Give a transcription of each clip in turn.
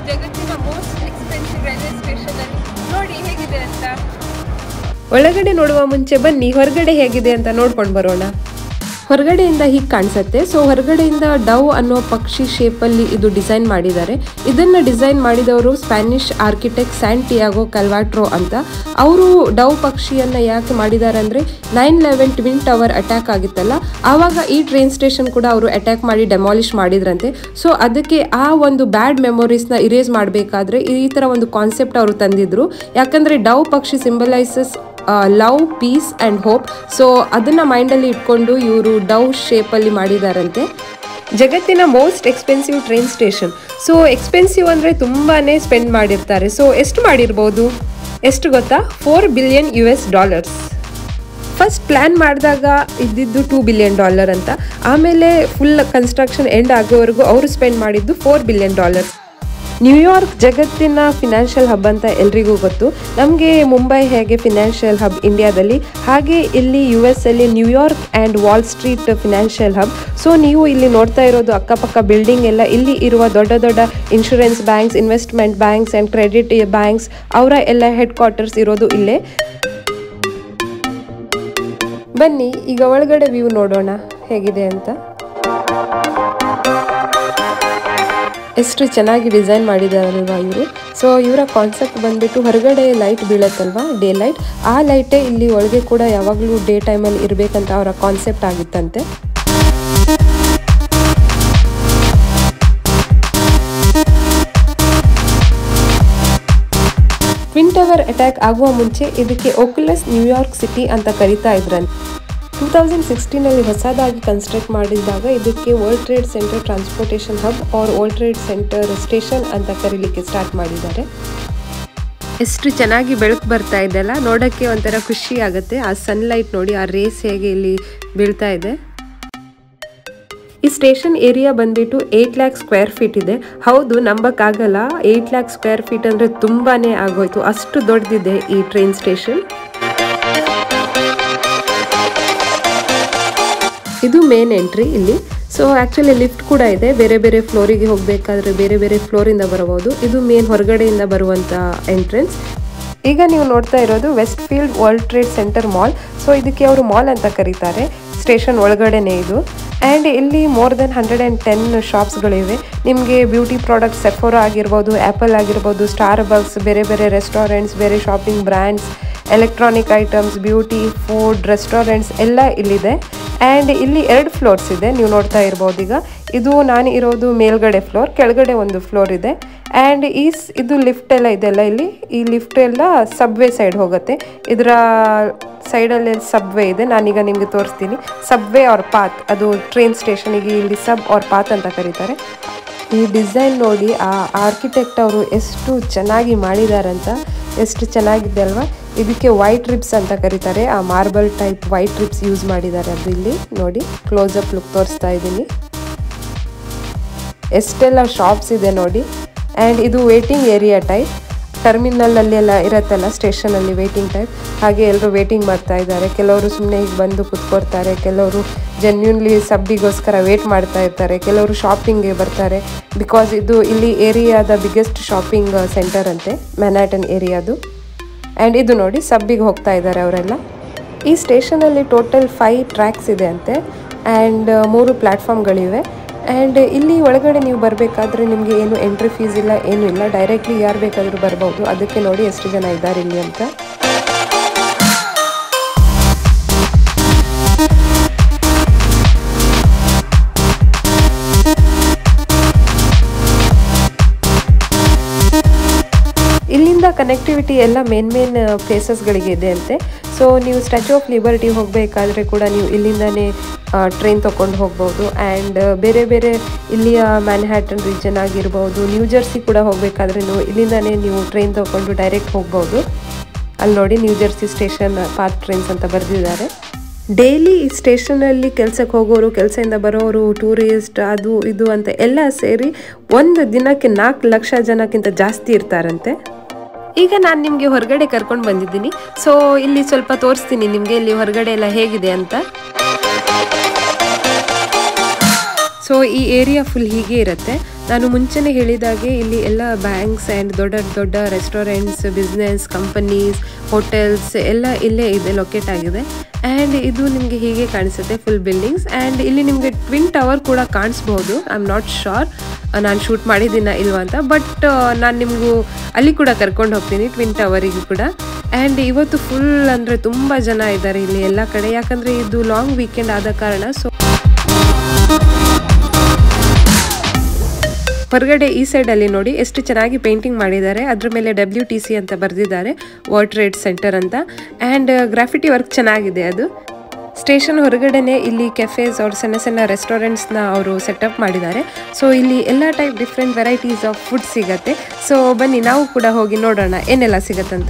ಜಗತ್ತಿನ most expensive railway station ಅಲ್ಲಿ ನೋಡಿ ಹೇಗಿದೆ ಅಂತ ಒಳಗಡೆ ನೋಡುವ ಮುಂಚೆ ಬನ್ನಿ ಹೊರಗಡೆ ಹೇಗಿದೆ ಅಂತ ನೋಡ್ಕೊಂಡು ಬರೋಣ ಹೊರಗಡೆಯಿಂದ ಹೀಗೆ ಕಾಣಿಸುತ್ತೆ ಸೊ ಹೊರಗಡೆಯಿಂದ ಡವ್ ಅನ್ನೋ ಪಕ್ಷಿ ಶೇಪಲ್ಲಿ ಇದು ಡಿಸೈನ್ ಮಾಡಿದ್ದಾರೆ ಇದನ್ನು ಡಿಸೈನ್ ಮಾಡಿದವರು Spanish architect Santiago Calatrava ಅಂತ ಅವರು ಡವ್ ಪಕ್ಷಿಯನ್ನು ಯಾಕೆ ಮಾಡಿದ್ದಾರೆ ಅಂದರೆ nine eleven twin tower attack ಆಗಿತ್ತಲ್ಲ ಆವಾಗ ಈ ಟ್ರೈನ್ ಸ್ಟೇಷನ್ ಕೂಡ ಅವರು ಅಟ್ಯಾಕ್ ಮಾಡಿ ಡೆಮಾಲಿಷ್ ಮಾಡಿದ್ರಂತೆ ಸೊ ಅದಕ್ಕೆ ಆ ಒಂದು ಬ್ಯಾಡ್ ಮೆಮೊರೀಸ್ನ ಇರೇಸ್ ಮಾಡಬೇಕಾದ್ರೆ ಈ ಥರ ಒಂದು ಕಾನ್ಸೆಪ್ಟ್ ಅವರು ತಂದಿದ್ರು ಯಾಕಂದರೆ ಡವ್ ಪಕ್ಷಿ symbolises love peace and hope so ಅದನ್ನು ಮೈಂಡಲ್ಲಿ ಇಟ್ಕೊಂಡು ಇವರು ಡವ್ ಶೇಪಲ್ಲಿ ಮಾಡಿದಾರಂತೆ ಜಗತ್ತಿನ most expensive train station so expensive ಅಂದರೆ ತುಂಬಾ ಸ್ಪೆಂಡ್ ಮಾಡಿರ್ತಾರೆ ಸೊ ಎಷ್ಟು ಮಾಡಿರ್ಬೋದು ಎಷ್ಟು ಗೊತ್ತಾ four billion U S dollars first plan ಮಾಡಿದಾಗ ಇದ್ದಿದ್ದು ಟೂ ಬಿಲಿಯನ್ ಡಾಲರ್ ಅಂತ ಆಮೇಲೆ ಫುಲ್ ಕನ್ಸ್ಟ್ರಕ್ಷನ್ ಎಂಡ್ ಆಗೋವರೆಗೂ ಅವರು ಸ್ಪೆಂಡ್ ಮಾಡಿದ್ದು ಫೋರ್ ಬಿಲಿಯನ್ ಡಾಲರ್ ನ್ಯೂಯಾರ್ಕ್ ಜಗತ್ತಿನ ಫಿನಾನ್ಷಿಯಲ್ ಹಬ್ ಅಂತ ಎಲ್ರಿಗೂ ಗೊತ್ತು ನಮಗೆ ಮುಂಬೈ ಹೇಗೆ ಫಿನಾನ್ಷಿಯಲ್ ಹಬ್ ಇಂಡಿಯಾದಲ್ಲಿ ಹಾಗೆ ಇಲ್ಲಿ ಯು ಎಸ್ ಅಲ್ಲಿ New York and Wall Street financial hub so ನೀವು ಇಲ್ಲಿ ನೋಡ್ತಾ ಇರೋದು ಅಕ್ಕಪಕ್ಕ ಬಿಲ್ಡಿಂಗ್ ಎಲ್ಲ ಇಲ್ಲಿ ಇರುವ ದೊಡ್ಡ ದೊಡ್ಡ insurance banks investment banks and credit banks ಅವರ ಎಲ್ಲ ಹೆಡ್ ಕ್ವಾರ್ಟರ್ಸ್ ಇರೋದು ಇಲ್ಲೇ ಬನ್ನಿ ಈಗ ಒಳಗಡೆ ವ್ಯೂ ನೋಡೋಣ ಹೇಗಿದೆ ಅಂತ ಎಷ್ಟು ಚೆನ್ನಾಗಿ ಡಿಸೈನ್ ಮಾಡಿದಾರಲ್ವಾ ಇವರು ಸೊ ಇವರ ಕಾನ್ಸೆಪ್ಟ್ ಬಂದ್ಬಿಟ್ಟು ಹೊರಗಡೆ ಲೈಟ್ ಬೀಳತ್ತಲ್ವಾ ಡೇ ಲೈಟ್ ಆ ಲೈಟೇ ಇಲ್ಲಿ ಒಳಗೆ ಕೂಡ ಯಾವಾಗಲೂ ಡೇ ಟೈಮಲ್ಲಿ ಇರಬೇಕಂತ ಅವರ ಕಾನ್ಸೆಪ್ಟ್ ಆಗಿತ್ತಂತೆ ಟ್ವಿನ್ ಟವರ್ ಅಟ್ಯಾಕ್ ಆಗುವ ಮುಂಚೆ ಇದಕ್ಕೆ ಓಕ್ಯುಲಸ್ ನ್ಯೂಯಾರ್ಕ್ ಸಿಟಿ ಅಂತ ಕರಿತಾ ಇದ್ರಂತೆ ಟೂ ತೌಸಂಡ್ ಸಿಕ್ಸ್ಟೀನಲ್ಲಿ ಹೊಸದಾಗಿ ಕನ್ಸ್ಟ್ರಕ್ಟ್ ಮಾಡಿದಾಗ ಇದಕ್ಕೆ World Trade Center transportation hub or World Trade Center station ಅಂತ ಕರೀಲಿಕ್ಕೆ ಸ್ಟಾರ್ಟ್ ಮಾಡಿದ್ದಾರೆ ಎಷ್ಟು ಚೆನ್ನಾಗಿ ಬೆಳಕು ಬರ್ತಾ ಇದೆಯಲ್ಲ ನೋಡೋಕ್ಕೆ ಒಂಥರ ಖುಷಿ ಆಗುತ್ತೆ ಆ ಸನ್ಲೈಟ್ ನೋಡಿ ಆ ರೇಸ್ ಹೇಗೆ ಇಲ್ಲಿ ಬೀಳ್ತಾ ಇದೆ ಈ ಸ್ಟೇಷನ್ ಏರಿಯಾ ಬಂದ್ಬಿಟ್ಟು ಏಯ್ಟ್ ಲ್ಯಾಕ್ ಸ್ಕ್ವೇರ್ ಫೀಟ್ ಇದೆ ಹೌದು ನಂಬಕ್ಕಾಗಲ್ಲ ಏಯ್ಟ್ ಲ್ಯಾಕ್ ಸ್ಕ್ವೇರ್ ಫೀಟ್ ಅಂದರೆ ತುಂಬಾನೇ ಆಗೋಯ್ತು ಅಷ್ಟು ದೊಡ್ಡದಿದೆ ಈ ಟ್ರೈನ್ ಸ್ಟೇಷನ್ ಇದು ಮೇನ್ ಎಂಟ್ರಿ ಇಲ್ಲಿ ಸೊ ಆ್ಯಕ್ಚುಲಿ ಲಿಫ್ಟ್ ಕೂಡ ಇದೆ ಬೇರೆ ಬೇರೆ ಫ್ಲೋರಿಗೆ ಹೋಗಬೇಕಾದ್ರೆ ಬೇರೆ ಬೇರೆ ಫ್ಲೋರಿಂದ ಬರಬಹುದು ಇದು ಮೇನ್ ಹೊರಗಡೆಯಿಂದ ಬರುವಂಥ ಎಂಟ್ರೆನ್ಸ್ ಈಗ ನೀವು ನೋಡ್ತಾ ಇರೋದು Westfield World Trade Center mall so ಇದಕ್ಕೆ ಅವರು ಮಾಲ್ ಅಂತ ಕರೀತಾರೆ ಸ್ಟೇಷನ್ ಒಳಗಡೆನೇ ಇದು ಆ್ಯಂಡ್ ಇಲ್ಲಿ more then hundred and ten ಶಾಪ್ಸ್ಗಳಿವೆ ನಿಮಗೆ ಬ್ಯೂಟಿ ಪ್ರಾಡಕ್ಟ್ಸ್ ಸೆಫೋರಾ ಆಗಿರ್ಬೋದು ಆ್ಯಪಲ್ ಆಗಿರ್ಬೋದು ಸ್ಟಾರ್ ಬಗ್ಸ್ ಬೇರೆ ಬೇರೆ ರೆಸ್ಟೋರೆಂಟ್ಸ್ ಬೇರೆ shopping brands electronic items beauty food restaurants ಎಲ್ಲ ಇಲ್ಲಿದೆ ಆ್ಯಂಡ್ ಇಲ್ಲಿ ಎರಡು ಫ್ಲೋರ್ಸ್ ಇದೆ ನೀವು ನೋಡ್ತಾ ಇರ್ಬೋದು ಈಗ ಇದು ನಾನು ಇರೋದು ಮೇಲ್ಗಡೆ ಫ್ಲೋರ್ ಕೆಳಗಡೆ ಒಂದು ಫ್ಲೋರ್ ಇದೆ ಆ್ಯಂಡ್ ಈ ಸ್- ಇದು ಲಿಫ್ಟ್ ಎಲ್ಲ ಇದೆಲ್ಲ ಇಲ್ಲಿ ಈ ಲಿಫ್ಟ್ ಎಲ್ಲ ಸಬ್ವೇ ಸೈಡ್ ಹೋಗುತ್ತೆ ಇದರ ಸೈಡಲ್ಲಿ ಸಬ್ವೇ ಇದೆ ನಾನೀಗ ನಿಮಗೆ ತೋರಿಸ್ತೀನಿ ಸಬ್ವೇ ಆರ್ ಪಾತ್ ಅದು ಟ್ರೈನ್ ಸ್ಟೇಷನಿಗೆ ಇಲ್ಲಿ ಸಬ್ ಆರ್ ಪಾತ್ ಅಂತ ಕರೀತಾರೆ ಈ ಡಿಸೈನ್ ನೋಡಿ ಆ ಆರ್ಕಿಟೆಕ್ಟ್ ಅವರು ಎಷ್ಟು ಚೆನ್ನಾಗಿ ಮಾಡಿದಾರಂತ ಎಷ್ಟು ಚೆನ್ನಾಗಿದೆ ಅಲ್ವಾ ಇದಕ್ಕೆ ವೈಟ್ ರಿಪ್ಸ್ ಅಂತ ಕರೀತಾರೆ ಆ marble type white ribs use ಮಾಡಿದ್ದಾರೆ ಅದು ಇಲ್ಲಿ ನೋಡಿ ಕ್ಲೋಸ್ ಅಪ್ ಲುಕ್ ತೋರಿಸ್ತಾ ಇದ್ದೀನಿ ಎಷ್ಟೆಲ್ಲ ಶಾಪ್ಸ್ ಇದೆ ನೋಡಿ ಆ್ಯಂಡ್ ಇದು ವೇಟಿಂಗ್ ಏರಿಯಾ ಟೈಪ್ ಟರ್ಮಿನಲಲ್ಲಿ ಎಲ್ಲ ಇರತ್ತಲ್ಲ ಸ್ಟೇಷನಲ್ಲಿ ವೇಟಿಂಗ್ ಟೈಪ್ ಹಾಗೆ ಎಲ್ಲರೂ ವೇಟಿಂಗ್ ಮಾಡ್ತಾ ಇದ್ದಾರೆ ಕೆಲವರು ಸುಮ್ಮನೆ ಈಗ ಬಂದು ಕುತ್ಕೊಡ್ತಾರೆ ಕೆಲವರು ಜೆನ್ಯೂನ್ಲಿ ಸಬ್ಬಿಗೋಸ್ಕರ ವೇಟ್ ಮಾಡ್ತಾ ಇರ್ತಾರೆ ಕೆಲವರು ಶಾಪಿಂಗ್ಗೆ ಬರ್ತಾರೆ ಬಿಕಾಸ್ ಇದು ಇಲ್ಲಿ ಏರಿಯಾದ ಬಿಗ್ಗೆಸ್ಟ್ ಶಾಪಿಂಗ್ ಸೆಂಟರ್ ಅಂತೆ ಮ್ಯಾನಾಟನ್ ಏರಿಯಾದು ಆ್ಯಂಡ್ ಇದು ನೋಡಿ ಸಬ್ಬಿಗೆ ಹೋಗ್ತಾ ಇದ್ದಾರೆ ಅವರೆಲ್ಲ ಈ ಸ್ಟೇಷನಲ್ಲಿ ಟೋಟಲ್ ಫೈವ್ ಟ್ರ್ಯಾಕ್ಸ್ ಇದೆ ಅಂತೆ ಆ್ಯಂಡ್ ಮೂರು ಪ್ಲ್ಯಾಟ್ಫಾರ್ಮ್ಗಳಿವೆ ಆ್ಯಂಡ್ ಇಲ್ಲಿ ಒಳಗಡೆ ನೀವು ಬರಬೇಕಾದ್ರೆ ನಿಮಗೆ ಏನು ಎಂಟ್ರಿ ಫೀಸ್ ಇಲ್ಲ ಏನೂ ಇಲ್ಲ ಡೈರೆಕ್ಟ್ಲಿ ಯಾರು ಬೇಕಾದರೂ ಬರ್ಬೋದು ಅದಕ್ಕೆ ನೋಡಿ ಎಷ್ಟು ಜನ ಇದ್ದಾರೆ ಇಲ್ಲಿ ಅಂತ ಇಲ್ಲಿಂದ ಕನೆಕ್ಟಿವಿಟಿ ಎಲ್ಲ ಮೇನ್ ಮೇನ್ ಪ್ಲೇಸಸ್ಗಳಿಗೆ ಇದೆ ಅಂತೆ ಸೊ ನೀವು ಸ್ಟ್ಯಾಚ್ಯೂ ಆಫ್ ಲಿಬರ್ಟಿ ಹೋಗಬೇಕಾದ್ರೆ ಕೂಡ ನೀವು ಇಲ್ಲಿಂದಾನೇ ಟ್ರೈನ್ ತೊಗೊಂಡು ಹೋಗ್ಬೋದು ಆ್ಯಂಡ್ ಬೇರೆ ಬೇರೆ ಇಲ್ಲಿಯ ಮ್ಯಾನ್ಹ್ಯಾಟನ್ ರೀಜನ್ ಆಗಿರ್ಬೋದು ನ್ಯೂ ಜರ್ಸಿ ಕೂಡ ಹೋಗಬೇಕಾದ್ರೆ ನೀವು ಇಲ್ಲಿಂದಾನೇ ನೀವು ಟ್ರೈನ್ ತೊಗೊಂಡು ಡೈರೆಕ್ಟ್ ಹೋಗ್ಬೋದು ಅಲ್ಲಿ ನೋಡಿ New Jersey station PATH trains ಅಂತ ಬರೆದಿದ್ದಾರೆ ಡೈಲಿ ಈ ಸ್ಟೇಷನಲ್ಲಿ ಕೆಲಸಕ್ಕೆ ಹೋಗೋರು ಕೆಲಸದಿಂದ ಬರೋರು ಟೂರಿಸ್ಟ್ ಅದು ಇದು ಅಂತ ಎಲ್ಲ ಸೇರಿ ಒಂದು ದಿನಕ್ಕೆ ನಾಲ್ಕು ಲಕ್ಷ ಜನಕ್ಕಿಂತ ಜಾಸ್ತಿ ಇರ್ತಾರಂತೆ ಈಗ ನಾನು ನಿಮಗೆ ಹೊರಗಡೆ ಕರ್ಕೊಂಡು ಬಂದಿದ್ದೀನಿ ಸೊ ಇಲ್ಲಿ ಸ್ವಲ್ಪ ತೋರಿಸ್ತೀನಿ ನಿಮಗೆ ಇಲ್ಲಿ ಹೊರಗಡೆ ಎಲ್ಲ ಹೇಗಿದೆ ಅಂತ ಸೊ ಈ ಏರಿಯಾ ಫುಲ್ ಹೀಗೆ ಇರುತ್ತೆ ನಾನು ಮುಂಚೆನೇ ಹೇಳಿದಾಗೆ ಇಲ್ಲಿ ಎಲ್ಲ ಬ್ಯಾಂಕ್ಸ್ ಆ್ಯಂಡ್ ದೊಡ್ಡ ದೊಡ್ಡ ರೆಸ್ಟೋರೆಂಟ್ಸ್ ಬಿಸ್ನೆಸ್ ಕಂಪನೀಸ್ ಹೋಟೆಲ್ಸ್ ಎಲ್ಲ ಇಲ್ಲೇ ಇದೆ ಲೊಕೇಟ್ ಆಗಿದೆ ಆ್ಯಂಡ್ ಇದು ನಿಮಗೆ ಹೀಗೆ ಕಾಣಿಸುತ್ತೆ ಫುಲ್ ಬಿಲ್ಡಿಂಗ್ಸ್ ಆ್ಯಂಡ್ ಇಲ್ಲಿ ನಿಮಗೆ ಟ್ವಿನ್ ಟವರ್ ಕೂಡ ಕಾಣಿಸ್ಬೋದು ಐ ಆಮ್ ನಾಟ್ ಶೋರ್ ನಾನು ಶೂಟ್ ಮಾಡಿದ್ದೀನ ಇಲ್ವಾ ಅಂತ ಬಟ್ ನಾನು ನಿಮಗೂ ಅಲ್ಲಿ ಕೂಡ ಕರ್ಕೊಂಡು ಹೋಗ್ತೀನಿ ಟ್ವಿನ್ ಟವರಿಗೂ ಕೂಡ ಆ್ಯಂಡ್ ಇವತ್ತು ಫುಲ್ ಅಂದರೆ ತುಂಬ ಜನ ಇದ್ದಾರೆ ಇಲ್ಲಿ ಎಲ್ಲ ಕಡೆ ಯಾಕಂದರೆ ಇದು ಲಾಂಗ್ ವೀಕೆಂಡ್ ಆದ ಕಾರಣ ಸೊ ಹೊರಗಡೆ ಈ ಸೈಡಲ್ಲಿ ನೋಡಿ ಎಷ್ಟು ಚೆನ್ನಾಗಿ ಪೇಂಟಿಂಗ್ ಮಾಡಿದ್ದಾರೆ ಅದ್ರ ಮೇಲೆ ಡಬ್ಲ್ಯೂ ಟಿ ಸಿ ಅಂತ ಬರೆದಿದ್ದಾರೆ ವರ್ಲ್ಡ್ ಟ್ರೇಡ್ ಸೆಂಟರ್ ಅಂತ ಆ್ಯಂಡ್ ಗ್ರಾಫಿಟಿ ವರ್ಕ್ ಚೆನ್ನಾಗಿದೆ ಅದು ಸ್ಟೇಷನ್ ಹೊರಗಡೆನೆ ಇಲ್ಲಿ ಕೆಫೇಸ್ ಅವ್ರ ಸಣ್ಣ ಸಣ್ಣ ರೆಸ್ಟೋರೆಂಟ್ಸ್ನ ಅವರು ಸೆಟಪ್ ಮಾಡಿದ್ದಾರೆ ಸೊ ಇಲ್ಲಿ ಎಲ್ಲ type different varieties of food ಸಿಗತ್ತೆ ಸೊ ಬನ್ನಿ ನಾವು ಕೂಡ ಹೋಗಿ ನೋಡೋಣ ಏನೆಲ್ಲ ಸಿಗತ್ತಂತ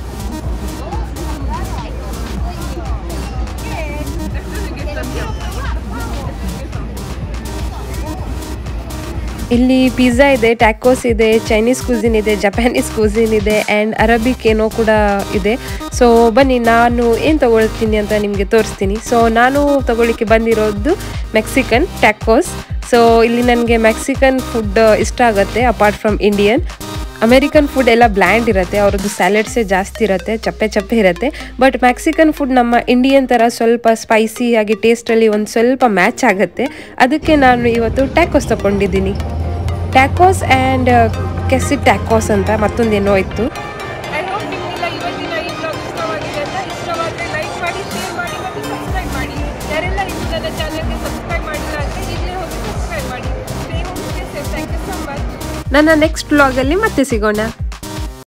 ಇಲ್ಲಿ ಪಿಜ್ಜಾ ಇದೆ ಟ್ಯಾಕೋಸ್ ಇದೆ ಚೈನೀಸ್ ಕುಸಿನ್ ಇದೆ ಜಪಾನೀಸ್ ಕುಸಿನ್ ಇದೆ ಆ್ಯಂಡ್ ಅರಬಿಕ್ ಏನೋ ಕೂಡ ಇದೆ ಸೊ ಬನ್ನಿ ನಾನು ಏನು ತಗೊಳ್ತೀನಿ ಅಂತ ನಿಮಗೆ ತೋರಿಸ್ತೀನಿ ಸೊ ನಾನು ತಗೊಳ್ಳಿಕ್ಕೆ ಬಂದಿರೋದು ಮೆಕ್ಸಿಕನ್ ಟ್ಯಾಕೋಸ್ ಸೊ ಇಲ್ಲಿ ನನಗೆ ಮೆಕ್ಸಿಕನ್ ಫುಡ್ ಇಷ್ಟ ಆಗುತ್ತೆ apart from Indian American food ಎಲ್ಲ ಬ್ಲ್ಯಾಂಡ್ ಇರುತ್ತೆ ಅವ್ರದ್ದು ಸ್ಯಾಲೆಡ್ಸೇ ಜಾಸ್ತಿ ಇರುತ್ತೆ ಚಪ್ಪೆ ಚಪ್ಪೆ ಇರುತ್ತೆ ಬಟ್ ಮೆಕ್ಸಿಕನ್ ಫುಡ್ ನಮ್ಮ ಇಂಡಿಯನ್ ಥರ ಸ್ವಲ್ಪ ಸ್ಪೈಸಿ ಆಗಿ ಟೇಸ್ಟಲ್ಲಿ ಒಂದು ಸ್ವಲ್ಪ ಮ್ಯಾಚ್ ಆಗುತ್ತೆ ಅದಕ್ಕೆ ನಾನು ಇವತ್ತು ಟ್ಯಾಕೋಸ್ ತಗೊಂಡಿದ್ದೀನಿ ಟ್ಯಾಕೋಸ್ ಆ್ಯಂಡ್ ಕೆಸಿ ಟ್ಯಾಕೋಸ್ ಅಂತ ಮತ್ತೊಂದೇನೋ ಇತ್ತು ಐ ಹೋಪ್ ನಿಮಗೆಲ್ಲ ಇವತ್ತಿನ ಈ ಬ್ಲಾಗ್ ಇಷ್ಟವಾಗಿದೆ ಅಂತ ಇಷ್ಟವಾದರೆ ಲೈಕ್ ಮಾಡಿ ಶೇರ್ ಮಾಡಿ ಮತ್ತು ಸಬ್ಸ್ಕ್ರೈಬ್ ಮಾಡಿ ಯಾರೆಲ್ಲ ಇನ್ನು ನನ್ನ ಚಾನಲ್ಗೆ ಸಬ್ಸ್ಕ್ರೈಬ್ ಮಾಡಿಲ್ಲ ಅಂದರೆ ಈಗಲೇ ಹೋಗಿ ಸಬ್ಸ್ಕ್ರೈಬ್ ಮಾಡಿ stay home stay safe thank you so much ನನ್ನ ನೆಕ್ಸ್ಟ್ ವ್ಲಾಗಲ್ಲಿ ಮತ್ತೆ ಸಿಗೋಣ